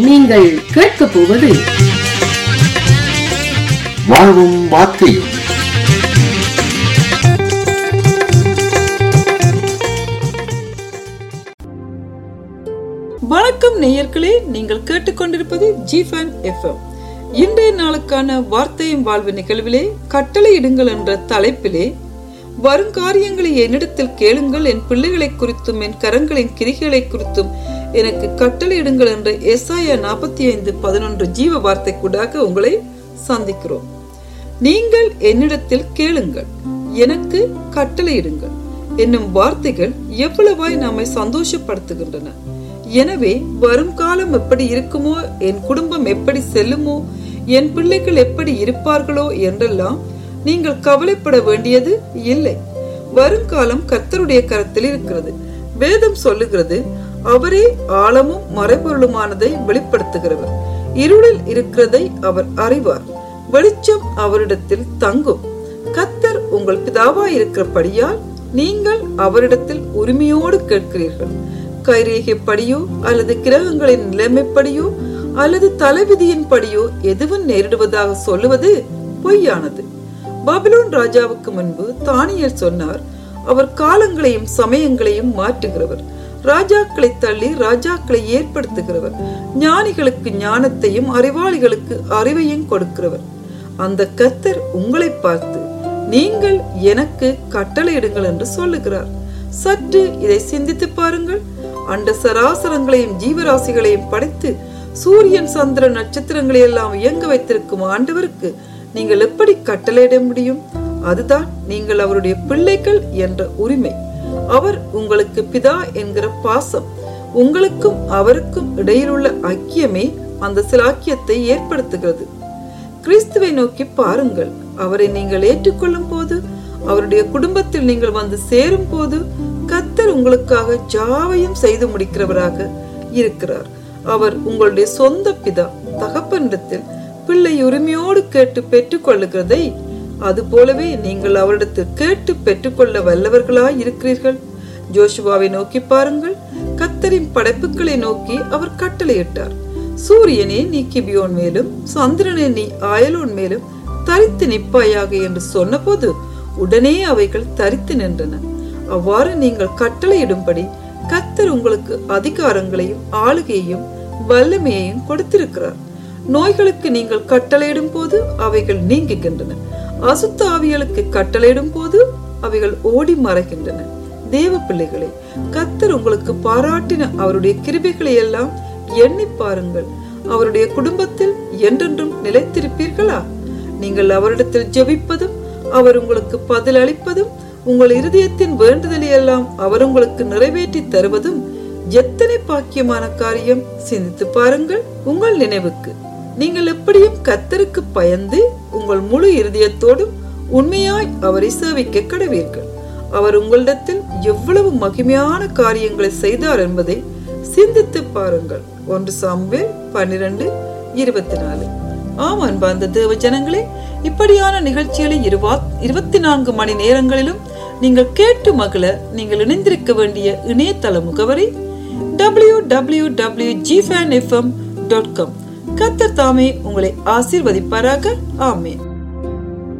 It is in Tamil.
நீங்கள் கேட்கப் போவது வாழ்வும் வார்த்தையும் வணக்கம் நேயர்களே நீங்கள் கேட்டுக்கொண்டிருப்பது ஜிஃபன் எஃப்எம் இன்றைய நாளுக்கான வார்த்தையும் வாழ்வு நிகழ்விலே கட்டளையிடுங்கள் என்ற தலைப்பிலே வருங்காரியங்களை என்னிடத்தில் கேளுங்கள் என் பிள்ளைகளை குறித்தும் என் கரங்களின் கிரிகளை குறித்தும் எனக்கு கட்டளையிடுங்கள் என்ற எஸ்ஐயா நாற்பத்தி ஐந்து பதினொன்று ஜீவ வார்த்தை கூடாக உங்களை சந்திக்கிறோம் நீங்கள் என்னிடத்தில் கேளுங்கள் எனக்கு கட்டளையிடுங்கள் என்னும் வார்த்தைகள் எவ்வளவாய் நம்மை சந்தோஷப்படுத்துகின்றன எனவே வரும் காலம் எப்படி இருக்குமோ என் குடும்பம் எப்படி செல்லுமோ என் பிள்ளைகள் எப்படி இருப்பார்களோ என்றெல்லாம் நீங்கள் கவலைப்பட வேண்டியது இல்லை வருங்காலம் கர்த்தருடைய கரத்தில் இருக்கிறது வேதம் சொல்லுகிறது அவரே ஆழமும் மறைபொருளுமானதை வெளிப்படுத்துகிறவர் இருளில் இருக்கிறதை அவர் அறிவார் வெளிச்சம் அவரிடத்தில் தங்கும் கத்தர் உங்கள் பிதாவாய் இருக்கிறபடியால் நீங்கள் அவரிடத்தில் உரிமையோடு கேட்கிறீர்கள் கைரேகைப்படியோ அல்லது கிரகங்களின் நிலைமைப்படியோ அல்லது தலைவிதியின் படியோ எதுவும் நேரிடுவதாக சொல்லுவது பொய்யானது பபிலோன் ராஜாவுக்கு முன்பு தானியல் சொன்னார் அவர் காலங்களையும் சமயங்களையும் மாற்றுகிறவர் ராஜாக்களை தள்ளி ராஜாக்களை ஏற்படுத்துகிறவர் ஞானிகளுக்கு ஞானத்தையும் அறிவாளிகளுக்கு அறிவையும் கொடுக்கிறவர் அந்த கத்தர் உங்களை பார்த்து நீங்கள் எனக்கு கட்டளையிடுங்கள் என்று சொல்லுகிறார் சற்று இதை சிந்தித்து பாருங்கள் அண்ட சராசரங்களையும் ஜீவராசிகளையும் படைத்து சூரியன் சந்திர நட்சத்திரங்களை எல்லாம் இயங்க வைத்திருக்கும் ஆண்டவருக்கு நீங்கள் எப்படி கட்டளையிட முடியும் அதுதான் நீங்கள் அவருடைய பிள்ளைகள் என்ற உரிமை அவர் உங்களுக்கு பிதா என்கிற பாசம் உங்களுக்கும் அவருக்கும் இடையிலுள்ள ஐக்கியமே அந்த சிலாக்கியத்தை ஏற்படுத்துகிறது கிறிஸ்துவை நோக்கி பாருங்கள் அவரை நீங்கள் ஏற்றுக்கொள்ளும் போது அவருடைய குடும்பத்தில் நீங்கள் வந்து சேரும் போது கத்தர் உங்களுக்காக ஜாவையும் செய்து முடிக்கிறவராக இருக்கிறார் அவர் உங்களுடைய சொந்த பிதா தகப்பனிடத்தில் பிள்ளை உரிமையோடு கேட்டு பெற்றுக்கொள்ளுகிறதை அது போலவே நீங்கள் அவரிடத்தில் கேட்டு பெற்றுக்கொள்ள வல்லவர்களாய் இருக்கிறீர்கள் ஜோஷுவாவை நோக்கி பாருங்கள் கத்தரின் படைப்புகளை நோக்கி அவர் கட்டளையிட்டார் சூரியனே நீ கிபியோன் மேலும் சந்திரனே நீ அயலோன் மேலும் தரித்து நிப்பாயாக என்று சொன்னபோது உடனே அவைகள் தரித்து நின்றன அவ்வாறு நீங்கள் கட்டளையிடும்படி கத்தர் உங்களுக்கு அதிகாரங்களையும் ஆளுகையையும் வல்லமையையும் கொடுத்திருக்கிறார் நோய்களுக்கு நீங்கள் கட்டளையிடும் போது அவைகள் நீங்குகின்றன அசுத்த ஆவிகளுக்கு கட்டளையிடும் போது அவைகள் ஓடி மறைகின்றன தேவ பிள்ளைகளே கத்தர் உங்களுக்கு பாராட்டின அவருடைய கிருபைகளை எல்லாம் எண்ணி பாருங்கள் அவருடைய குடும்பத்தில் என்றென்றும் நிலைத்திருப்பீர்களா நீங்கள் அவரிடத்தில் ஜெபிப்பதும் அவர் உங்களுக்கு பதில் அளிப்பதும் உங்கள் இருதயத்தின் வேண்டுதலை எல்லாம் அவர் உங்களுக்கு நிறைவேற்றி தருவதும் எத்தனை பாக்கியமான காரியம் சிந்தித்து பாருங்கள் உங்கள் நினைவுக்கு நீங்கள் எப்படியும் கத்தருக்கு பயந்து உங்கள் முழு இருதயத்தோடும் உண்மையாய் அவரை சேவிக்க கடவீர்கள் அவர் உங்களிடத்தில் எவ்வளவு மகிமையான காரியங்களை செய்தார் என்பதை சிந்தித்து பாருங்கள் ஒன்று சாமுவேல் பன்னிரண்டு இருபத்தி நாலு ஆம் அன்பார்ந்த தேவ ஜனங்களே இப்படியான நிகழ்ச்சிகளை இருவா இருபத்தி நான்கு மணி நேரங்களிலும் நீங்கள் கேட்டு மகள நீங்கள் இணைந்திருக்க வேண்டிய இணையதள முகவரி டபிள்யூ டபிள்யூ டபிள்யூ ஜிஃபேன் எஃப்எம் டாட் காம் கத்தர் தாமே உங்களை ஆசீர்வதிப்பாராக ஆமேன்